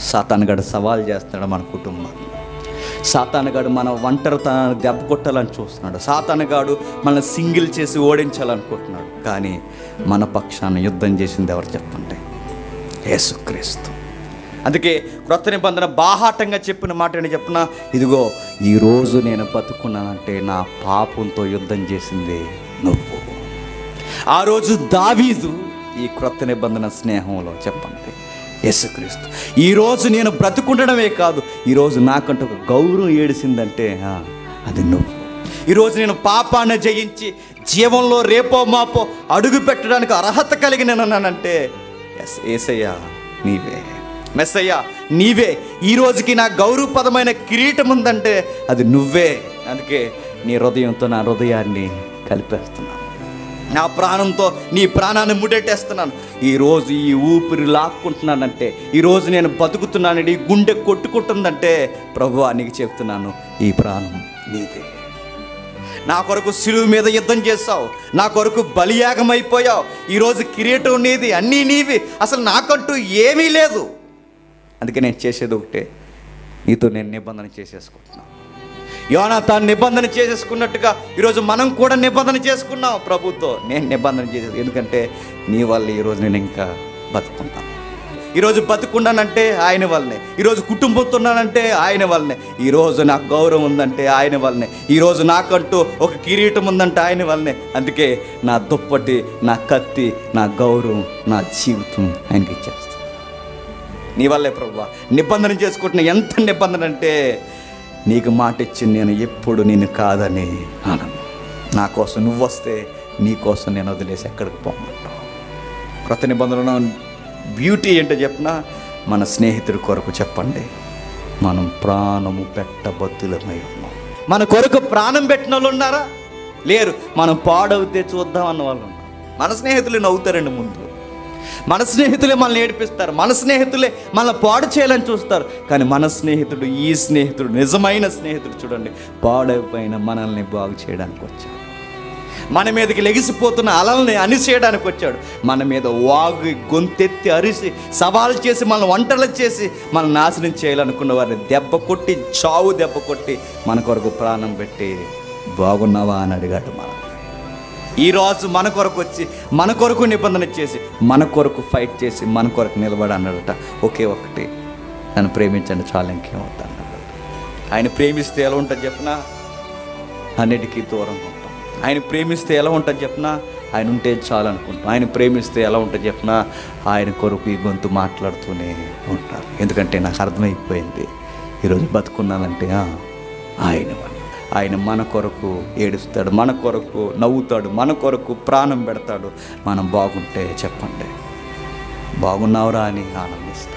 సాతానుగాడు సవాల్ చేస్తున్నాడు మన కుటుంబాన్ని సాతానుగాడు మన ఒంటరితనాన్ని దెబ్బ కొట్టాలని చూస్తున్నాడు సాతానుగాడు మన సింగిల్ చేసి ఓడించాలనుకుంటున్నాడు కానీ మన పక్షాన యుద్ధం చేసింది ఎవరు చెప్పండి యేసుక్రీస్తు అందుకే క్రొత్త నిబంధన బాహాటంగా చెప్పిన మాట ఏంటి చెప్పిన ఇదిగో ఈరోజు నేను బతుకున్నానంటే నా పాపంతో యుద్ధం చేసింది నువ్వు ఆ రోజు దావీదు ఈ క్రొత్త నిబంధన స్నేహంలో చెప్పండి యేసుక్రీస్తు ఈరోజు నేను బ్రతుకుండడమే కాదు ఈరోజు నాకంటూ ఒక గౌరవం ఏడిసిందంటే ఆ, అది నువ్వు ఈరోజు నేను పాపాన్ని జయించి జీవంలో రేపో మాపో అడుగు పెట్టడానికి అర్హత కలిగినానంటే ఎస్ ఏసయ్యా నీవే మెస్సయ్య నీవే ఈ రోజుకి నా గౌరవపదమైన కిరీటం ఉందంటే అది నువ్వే అందుకే నీ హృదయంతో నా హృదయాన్ని కలిపేస్తున్నాను నా ప్రాణంతో నీ ప్రాణాన్ని ముడెట్టేస్తున్నాను ఈరోజు ఈ ఊపిరి లాక్కుంటున్నానంటే ఈరోజు నేను బతుకుతున్నాను ఈ గుండె కొట్టుకుంటుందంటే ప్రభు నీకు చెప్తున్నాను ఈ ప్రాణం నీదే నా కొరకు సిలువు మీద యుద్ధం చేస్తావు నా కొరకు బలియాగం అయిపోయావు ఈరోజు కిరీటం నీది అన్నీ నీవి అసలు నాకంటూ ఏమీ లేదు అందుకే నేను చేసేది ఒకటే నీతో నేను నిబంధన చేసేసుకుంటున్నాను యోనా తాను నిబంధన చేసేసుకున్నట్టుగా ఈరోజు మనం కూడా నిబంధన చేసుకున్నాం ప్రభుతో నేను నిబంధన చేసే ఎందుకంటే నీ వల్ల ఈరోజు నేను ఇంకా బతుకుంటాను ఈరోజు బతుకున్నానంటే ఆయన వల్లనే ఈరోజు కుటుంబంతో ఉన్నానంటే ఆయన వల్లనే ఈరోజు నాకు గౌరవం ఉందంటే ఆయన వల్లనే ఈరోజు నాకంటూ ఒక కిరీటం ఉందంటే ఆయన వల్లనే అందుకే నా దుప్పటి నా కత్తి నా గౌరవం నా జీవితం ఆయనకి ఇచ్చేస్తాను నీ వల్లే ప్రభు నిబంధన చేసుకుంటున్న ఎంత నిబంధన అంటే నీకు మాట ఇచ్చి నేను ఎప్పుడు నేను కాదని అనను నా కోసం నువ్వు వస్తే నీ కోసం నేను వదిలేసి ఎక్కడికి పోమంటావు క్రొత్త నిబంధనలో బ్యూటీ ఏంటో చెప్పినా మన స్నేహితుడి కొరకు చెప్పండి మనం ప్రాణము పెట్టబద్దులమై ఉన్నాం మన కొరకు ప్రాణం పెట్టిన వాళ్ళు ఉన్నారా లేరు మనం పాడవుతే చూద్దాం అన్న వాళ్ళు ఉన్నారు మన స్నేహితులు నవ్వుతారండి ముందు మన స్నేహితులే మనల్ని ఏడిపిస్తారు మన స్నేహితులే మనల్ని పాడు చేయాలని చూస్తారు కానీ మన స్నేహితుడు ఈ స్నేహితుడు నిజమైన స్నేహితుడు చూడండి పాడైపోయిన మనల్ని బాగు చేయడానికి వచ్చాడు మన మీదకి లెగిసిపోతున్న అలల్ని అనిసేయడానికి వచ్చాడు మన మీద వాగు గొంతెత్తి అరిసి సవాల్ చేసి మనల్ని వంటలు చేసి మన నాశనం చేయాలనుకున్న వారిని దెబ్బ కొట్టి చావు దెబ్బ కొట్టి మన కొరకు ప్రాణం పెట్టి బాగున్నావా అని అడిగాడు మనం ఈరోజు మన కొరకు వచ్చి మన కొరకు నిబంధన చేసి మన కొరకు ఫైట్ చేసి మన కొరకు నిలబడి అన్నాడట ఒకే ఒకటి నన్ను ప్రేమించండి చాలా ఇంకేమవుతా అన్నాడు ఆయన ప్రేమిస్తే ఎలా ఉంటుంది చెప్పినా అన్నిటికీ దూరంగా ఉంటాం ఆయన ప్రేమిస్తే ఎలా ఉంటుంది చెప్పినా ఆయన ఉంటే చాలు అనుకుంటాం ఆయన ప్రేమిస్తే ఎలా ఉంటుంది చెప్పినా ఆయన కొరకు ఈ గొంతు మాట్లాడుతూనే ఉంటారు ఎందుకంటే నాకు అర్థమైపోయింది ఈరోజు బతుకున్నానంటే ఆ, ఆయన వల్ల. ఆయన మన కొరకు ఏడుస్తాడు మన కొరకు నవ్వుతాడు మన కొరకు ప్రాణం పెడతాడు మనం బాగుంటే చెప్పండి బాగున్నావురా అని ఆనందిస్తాడు